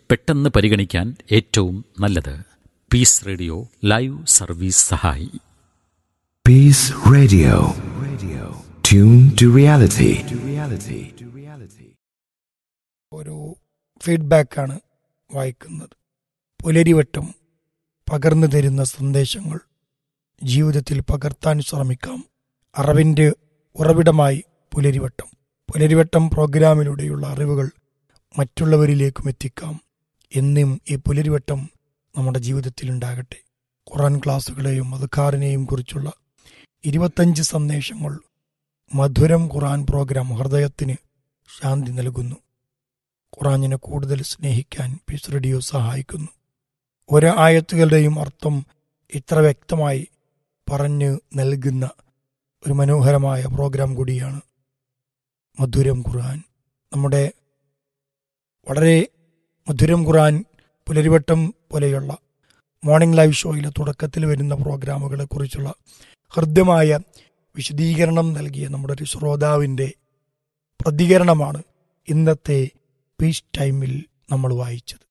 പെട്ടെന്ന് പരിഗണിക്കാൻ ഏറ്റവും നല്ലത് പീസ് റേഡിയോ ലൈവ് സർവീസ് സഹായി Peace Radio. Radio. Tune to reality. To reality. To reality. ഒരു ഫീഡ്ബാക്കാണ് വായിക്കുന്നത് പുലരിവട്ടം പകർന്നു തരുന്ന സന്ദേശങ്ങൾ ജീവിതത്തിൽ പകർത്താൻ ശ്രമിക്കാം അറിവിൻ്റെ ഉറവിടമായി പുലരിവട്ടം പുലരിവട്ടം പ്രോഗ്രാമിലൂടെയുള്ള അറിവുകൾ മറ്റുള്ളവരിലേക്കും എത്തിക്കാം എന്നും ഈ പുലരിവട്ടം നമ്മുടെ ജീവിതത്തിൽ ഉണ്ടാകട്ടെ ഖുറാൻ ക്ലാസ്സുകളെയും അതുക്കാറിനെയും കുറിച്ചുള്ള ഇരുപത്തഞ്ച് സന്ദേശങ്ങൾ മധുരം ഖുറാൻ പ്രോഗ്രാം ഹൃദയത്തിന് ശാന്തി നൽകുന്നു ഖുറാനിനെ കൂടുതൽ സ്നേഹിക്കാൻ പീസ് റേഡിയോ സഹായിക്കുന്നു ഓരോ ആയത്തുകളുടെയും അർത്ഥം ഇത്ര വ്യക്തമായി പറഞ്ഞു നൽകുന്ന ഒരു മനോഹരമായ പ്രോഗ്രാം കൂടിയാണ് മധുരം ഖുർആൻ നമ്മുടെ വളരെ മധുരം ഖുർആൻ പുലരിവട്ടം പോലെയുള്ള മോർണിംഗ് ലൈവ് ഷോയിലെ തുടക്കത്തിൽ വരുന്ന പ്രോഗ്രാമുകളെ കുറിച്ചുള്ള ഹൃദ്യമായ വിശദീകരണം നൽകിയ നമ്മുടെ ഒരു ശ്രോതാവിൻ്റെ പ്രതികരണമാണ് ഇന്നത്തെ പീസ് ടൈമിൽ നമ്മൾ വായിച്ചത്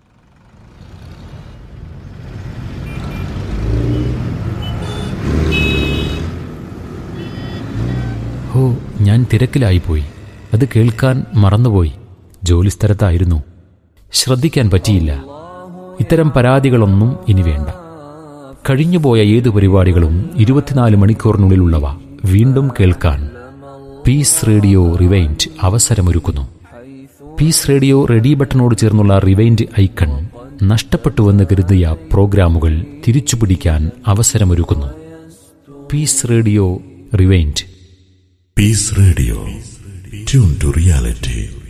ഓ ഞാൻ തിരക്കിലായിപ്പോയി അത് കേൾക്കാൻ മറന്നുപോയി ജോലിസ്ഥലത്തായിരുന്നു ശ്രദ്ധിക്കാൻ പറ്റിയില്ല ഇത്തരം പരാതികളൊന്നും ഇനി വേണ്ട കഴിഞ്ഞുപോയ ഏത് പരിപാടികളും ഇരുപത്തിനാല് മണിക്കൂറിനുള്ളിലുള്ളവ വീണ്ടും കേൾക്കാൻ പീസ് റേഡിയോ റിവൈൻഡ് അവസരമൊരുക്കുന്നു പീസ് റേഡിയോ റെഡി ബട്ടണോട് ചേർന്നുള്ള റിവൈൻഡ് ഐക്കൺ നഷ്ടപ്പെട്ടുവെന്ന് കരുതിയ പ്രോഗ്രാമുകൾ തിരിച്ചുപിടിക്കാൻ അവസരമൊരുക്കുന്നു Peace Radio rewind Peace Radio. Tune to reality.